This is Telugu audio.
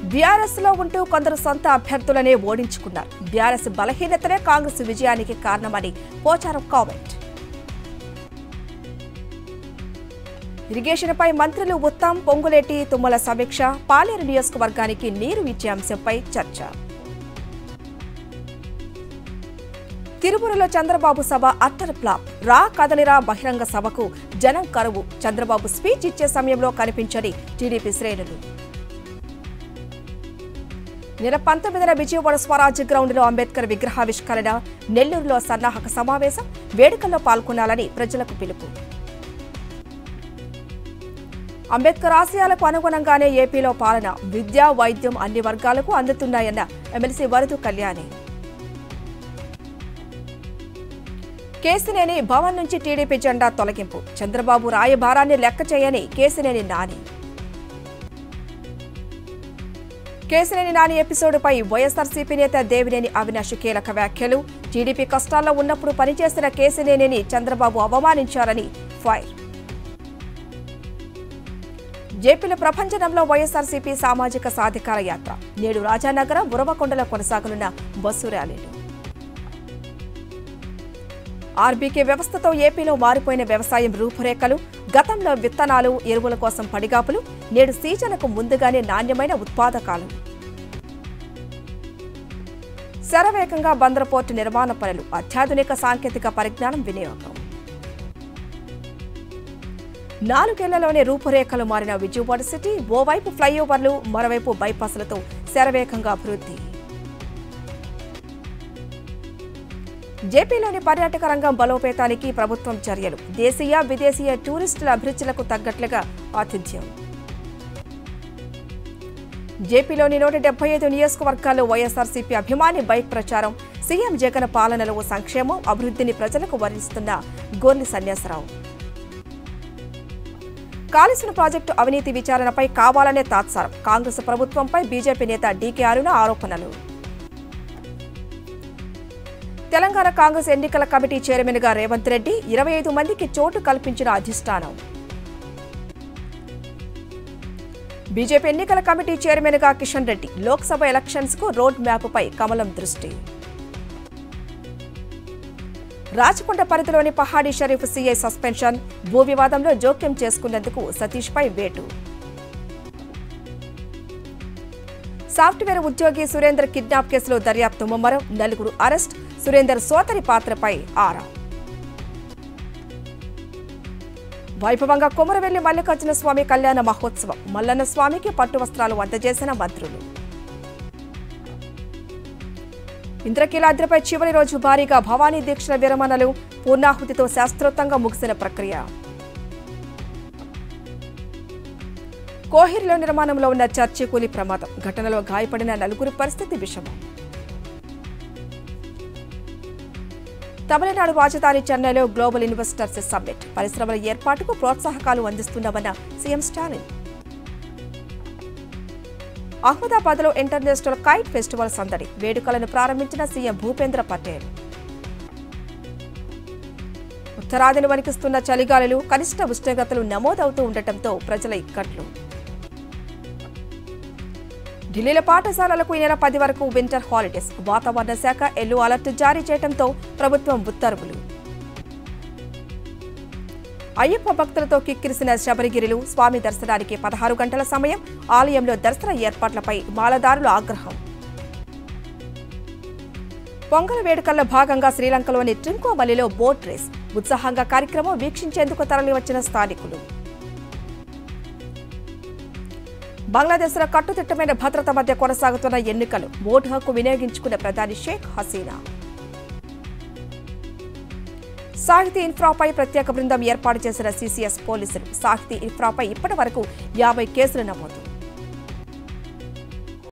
బీఆర్ఎస్ లో ఉంటూ కొందరు సొంత అభ్యర్థులనే ఓడించుకున్నారు బీఆర్ఎస్ బలహీనతనే కాంగ్రెస్ విజయానికి కారణమని పోచారం కామెంట్ ఇరిగేషన్పై మంత్రులు ఉత్తమ్ పొంగులేటి తుమ్మల సమీక్ష పాలేరు నియోజకవర్గానికి నీరు ఇచ్చే అంశంపై చర్చ తిరుపతిలో చంద్రబాబు సభ అట్టర్ ఫ్లాప్ రా కదలిరా బహిరంగ సభకు జనం కరువు చంద్రబాబు స్పీచ్ ఇచ్చే సమయంలో కనిపించని టీడీపీ శ్రేణులు నెల పంతొమ్మిదిన విజయవాడ స్వరాజ్య గ్రౌండ్లో అంబేద్కర్ విగ్రహావిష్కరణ నెల్లూరులో సన్నాహక సమావేశం వేడుకల్లో పాల్గొనాలని ప్రజలకు పిలుపు అంబేద్కర్ ఆశయాలకు అనుగుణంగానే ఏపీలో పాలన విద్య వైద్యం అన్ని వర్గాలకు అందుతున్నాయన్న ఎమ్మెల్సీ వరదు కళ్యాణి కేసినేని భవన్ నుంచి టీడీపీ జెండా తొలగింపు చంద్రబాబు రాయబారాన్ని లెక్క చేయని కేసినేని నాని కేసినేని నాని ఎపిసోడ్పై వైఎస్ఆర్సీపీ నేత దేవినేని అవినాష్ కీలక వ్యాఖ్యలు టీడీపీ కష్టాల్లో ఉన్నప్పుడు పనిచేసిన కేసినేనిని చంద్రబాబు అవమానించారని ఫైర్ జేపీల ప్రపంచంలో వైఎస్ఆర్సీపీ సామాజిక సాధికార యాత్ర నేడు రాజానగరం బురవకొండలో కొనసాగనున్న బస్సు ర్యాలీలు ఆర్బీకే వ్యవస్థతో ఏపీలో మారిపోయిన వ్యవసాయం రూపురేఖలు గతంలో విత్తనాలు ఎరువుల కోసం పడిగాపులు నేడు సీజన్కు ముందుగానే నాణ్యమైన ఉత్పాదకాలు శరవేగంగా బందర్ పోర్టు నిర్మాణ పనులు అత్యాధునిక సాంకేతిక పరిజ్ఞానం వినియోగం నాలుగేళ్లలోనే రూపురేఖలు మారిన విజయవాడ సిటీ ఓవైపు ఫ్లైఓవర్లు మరోవైపు బైపాస్లతో శరవేగంగా అభివృద్ధి జేపీలోని పర్యాటక రంగం బలోపేతానికి ప్రభుత్వం చర్యలు దేశీయ విదేశీయ టూరిస్టుల అభిరుచులకు తగ్గట్లుగా ఆతిథ్యం జేపీలోని నూట డెబ్బై ఐదు నియోజకవర్గాల్లో వైఎస్ఆర్సీపీ అభిమాని బైక్ ప్రచారం సీఎం జగన్ పాలనలో సంక్షేమం అభివృద్ధిని ప్రజలకు వరిస్తున్న గోర్లి సన్యాసరావు కాళేశ్వరం ప్రాజెక్టు అవినీతి విచారణపై కావాలనే తాత్సారం కాంగ్రెస్ ప్రభుత్వంపై బీజేపీ నేత డీకే అరుణ ఆరోపణలు తెలంగాణ కాంగ్రెస్ ఎన్నికల కమిటీ చైర్మన్ గా రేవంత్ రెడ్డి ఇరవై ఐదు మందికి చోటు కల్పించిన అధిష్టానం బీజేపీ ఎన్నికల కమిటీ చైర్మన్ గా కిషన్ రెడ్డి లోక్సభ ఎలక్షన్స్ కు రోడ్ మ్యాప్ పై కమలం దృష్టి రాచకొండ పరిధిలోని పహాడీ షరీఫ్ సీఐ సస్పెన్షన్ భూ వివాదంలో జోక్యం చేసుకున్నందుకు సతీష్ పై వేటు సాఫ్ట్వేర్ ఉద్యోగి సురేందర్ కిడ్నాప్ కేసులో దర్యాప్తు ముమ్మరం నలుగురు అరెస్ట్ సురేందర్ సోదరి పాత్రపై ఆరా వైభవంగా కుమరవెల్లి మల్లికార్జున స్వామి కళ్యాణ మహోత్సవం మల్లన్న స్వామికి పట్టు వస్త్రాలు అందజేసిన మంత్రులు ఇంద్రకీలాద్రిపై చివరి రోజు భారీగా భవానీ దీక్షల విరమణలు పూర్ణాహుతితో శాస్త్రోత్తంగా ముగిసిన ప్రక్రియ కోహిర్లో నిర్మాణంలో ఉన్న చర్చి కూలి ప్రమాదం ఘటనలో గాయపడిన నలుగురి పరిస్థితి విషమం తమిళనాడు రాజధాని చెన్నైలో గ్లోబల్ ఇన్వెస్టర్స్ సమ్మిట్ పరిశ్రమల ఏర్పాటుకు ప్రోత్సాహకాలు అందిస్తున్నామన్న సీఎం స్టాలిన్ అహ్మదాబాద్లో ఇంటర్నేషనల్ కైట్ ఫెస్టివల్ సందడి వేడుకలను ప్రారంభించిన సీఎం భూపేంద్ర పటేల్ ఉత్తరాదిని వణికిస్తున్న చలిగాలులు కనిష్ట ఉష్ణోగ్రతలు నమోదవుతూ ఉండటంతో ప్రజల ఇక్కట్లు ఢిల్లీలో పాఠశాలలకు ఈ నెల పది వరకు వింటర్ హాలిడేస్ వాతావరణ శాఖ ఎల్లో అలర్ట్ జారీ చేయడంతో ప్రభుత్వం ఉత్తర్వులు అయ్యప్ప భక్తులతో కిక్కిరిసిన శబరిగిరిలు స్వామి దర్శనానికి పదహారు గంటల సమయం ఆలయంలో దర్శన ఏర్పాట్లపై మాలదారుల ఆగ్రహం పొంగల వేడుకల్లో భాగంగా శ్రీలంకలోని ట్రింకోమలిలో బోట్ రేస్ ఉత్సాహంగా కార్యక్రమం వీక్షించేందుకు తరలివచ్చిన స్థానికులు బంగ్లాదేశ్లో కట్టుదిట్టమైన భద్రత మధ్య కొనసాగుతున్న ఎన్నికలు ఓటు హక్కు వినియోగించుకున్న ప్రధాని షేక్ హసీనా సాహితీ ఇన్ఫ్రాపై ప్రత్యేక బృందం ఏర్పాటు చేసిన సీసీఎస్ పోలీసులు సాహితీ ఇన్ఫ్రాపై ఇప్పటి వరకు యాభై కేసులు నమోదు